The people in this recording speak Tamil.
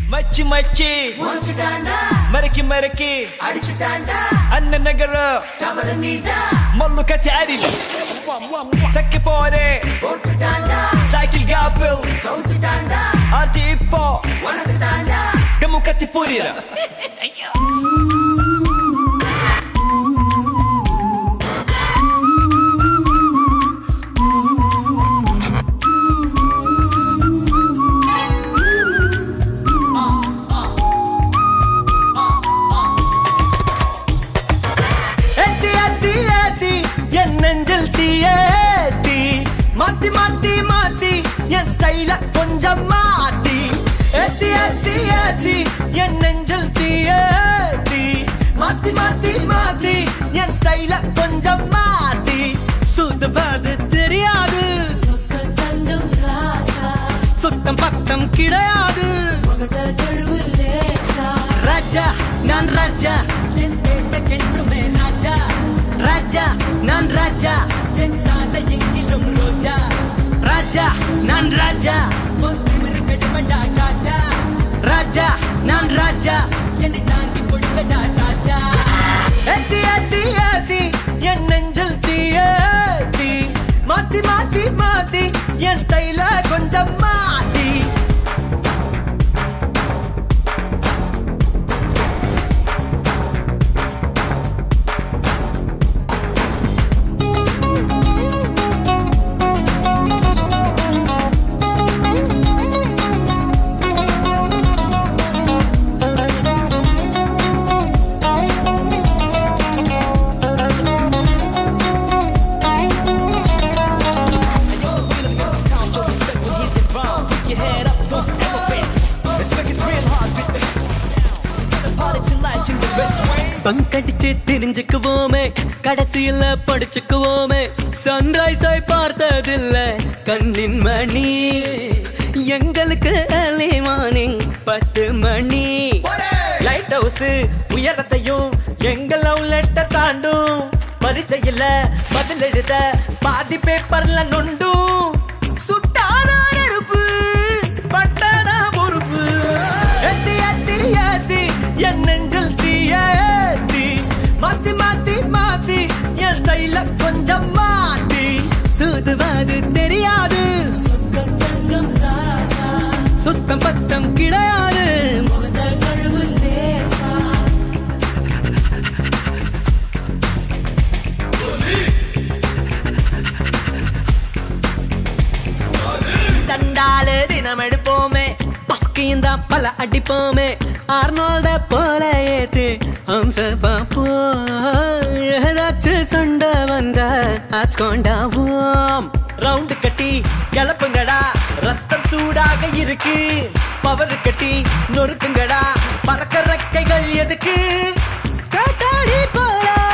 மச்சி மச்சி முடிச்சுட்டாண்டா மறக்கி மறக்கி அடிச்சுட்டாண்டா அண்ணன் நகர தவறு நீடா மல்லு கச்சாரில சக்கி போரே போட்டுட்டாண்டா சைக்கிள் காப்பில் கவுத்துட்டாண்டா ஆர்த்தி இப்போ உனக்கு தாண்டா கம்மு கத்தி புரியுற ஏத்தி ஏத்தி ஏத்தி என் நெஞ்சில் தீயேத்தி மாத்தி மாத்தி மாத்தி என் ஸ்டைல கொஞ்சம் மாத்தி ஏத்தி ஏத்தி ஏத்தி என் நெஞ்சில் தீயேத்தி மாத்தி மாத்தி மாத்தி என் ஸ்டைல கொஞ்சம் மாத்தி சுத்தபாது தெரியாது தங்கம் ராசா சுத்தம் பக்கம் கிடையாது முகத கழுவு லேசா ராஜா நான் ராஜா என் பேட்டக்கென்றுமே ராஜா ராஜா நான் ராஜா என் சாலை எங்கிலும் ரோஜா ராஜா நான் ராஜா பொத்திமிரு கடுமண்டா ராஜா ராஜா நான் ராஜா என்னை தாங்கி பொழுங்கடா ராஜா ஏத்தி ஏத்தி ஏத்தி என் நெஞ்சில் தீயேத்தி மாத்தி மாத்தி மாத்தி என் ஸ்டைல கொஞ்சம் மாத்தி பங்கடிச்சு தெரிஞ்சுக்குவோமே கடைசியில படிச்சுக்குவோமே சன்ரைஸ் ஆய் பார்த்ததில்ல கண்ணின் மணி எங்களுக்கு early morning பத்து மணி லைட் ஹவுஸ் உயரத்தையும் எங்க லவ் லெட்டர் தாண்டும் பரீட்சையில பதில் எழுத பாதி பேப்பர்ல நொண்டும் சுட்டானா நெருப்பு பட்டானா பொறுப்பு ஏத்தி ஏத்தி ஏத்தி என் நெஞ்சில் தீயேத்தி மாத்தி மாத்தி மாத்தி என் ஸ்டைல கொஞ்சம் மாத்தி சுதுவாது தெரியாது சொக்கம் தங்கம் ராசா சுத்தம் பத்தம் கிடையாது முகத கழுவு லேசா தண்டாலு தினம் எடுப்போமே பஸ்கையும் தான் பல அடிப்போமே ஆர்னோல்ட போல ஏத்து அம்ச பாப்போ ஏதாச்சும் சண்டை வந்த ஆட்கொண்டாவோம் ரவுண்டு கட்டி கிளப்புங்கடா ரத்தம் சூடாக இருக்கு பவர் கட்டி நொறுக்குங்கடா பறக்க ரெக்கைகள் எதுக்கு காத்தாடி போல